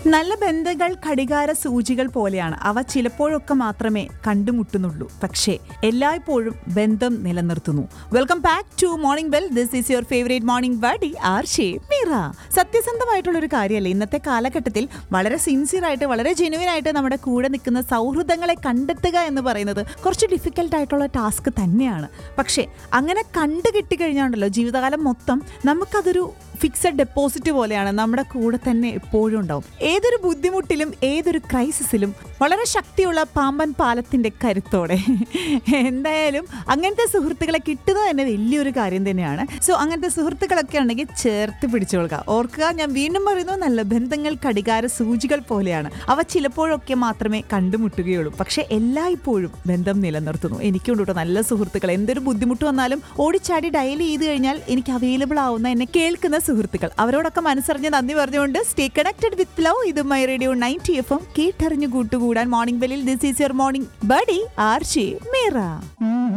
നല്ല ബന്ധങ്ങൾ ഘടികാര സൂചികൾ പോലെയാണ് അവ ചിലപ്പോഴൊക്കെ മാത്രമേ കണ്ടുമുട്ടുന്നുള്ളൂ പക്ഷേ എല്ലായ്പ്പോഴും ബന്ധം നിലനിർത്തുന്നു welcome back to morning bell this is your favourite morning buddy R Shemeera സത്യസന്ധമായിട്ടുള്ള ഒരു കാര്യമല്ലേ ഇന്നത്തെ കാലഘട്ടത്തിൽ വളരെ സിൻസിയർ ആയിട്ട് വളരെ ജെനുവിൻ ആയിട്ട് നമ്മുടെ കൂടെ നിൽക്കുന്ന സൗഹൃദങ്ങളെ കണ്ടെത്തുക എന്ന് പറയുന്നത് കുറച്ച് ഡിഫിക്കൽട്ട് ആയിട്ടുള്ള ടാസ്ക് തന്നെയാണ് പക്ഷേ അങ്ങനെ കണ്ടു കിട്ടിക്കഴിഞ്ഞാണ്ടല്ലോ ജീവിതകാലം മൊത്തം നമുക്കതൊരു ഫിക്സഡ് ഡെപ്പോസിറ്റ് പോലെയാണ് നമ്മുടെ കൂടെ തന്നെ എപ്പോഴും ഉണ്ടാവും ഏതൊരു ബുദ്ധിമുട്ടിലും ഏതൊരു ക്രൈസിസിലും വളരെ ശക്തിയുള്ള പാമ്പൻ പാലത്തിന്റെ കരുത്തോടെ എന്തായാലും അങ്ങനത്തെ സുഹൃത്തുക്കളെ കിട്ടുന്നത് തന്നെ വലിയൊരു കാര്യം തന്നെയാണ് സോ അങ്ങനത്തെ സുഹൃത്തുക്കളൊക്കെ ഉണ്ടെങ്കിൽ ചേർത്ത് പിടിച്ചുകൊള്ളുക ഓർക്കുക ഞാൻ വീണ്ടും പറയുന്നു നല്ല ബന്ധങ്ങൾ കടികാര സൂചികൾ പോലെയാണ് അവ ചിലപ്പോഴൊക്കെ മാത്രമേ കണ്ടുമുട്ടുകയുള്ളൂ പക്ഷെ എല്ലായ്പ്പോഴും ബന്ധം നിലനിർത്തുന്നു എനിക്കുണ്ട് കേട്ടോ നല്ല സുഹൃത്തുക്കൾ എന്തൊരു ബുദ്ധിമുട്ട് വന്നാലും ഓടിച്ചാടി ഡയൽ ചെയ്ത് കഴിഞ്ഞാൽ എനിക്ക് അവൈലബിൾ ആവുന്ന എന്നെ കേൾക്കുന്ന സുഹൃത്തുക്കൾ അവരോടൊക്കെ മനസ്സറിഞ്ഞ് നന്ദി പറഞ്ഞുകൊണ്ട് സ്റ്റേ കണക്റ്റഡ് വിത്ത് ലവ് ഇത് my radio ninety F M കേട്ടറിഞ്ഞു കൂട്ടുകൂടാൻ മോർണിംഗ് ബെല്ലിൽ this is your morning buddy R ഷേ മീറ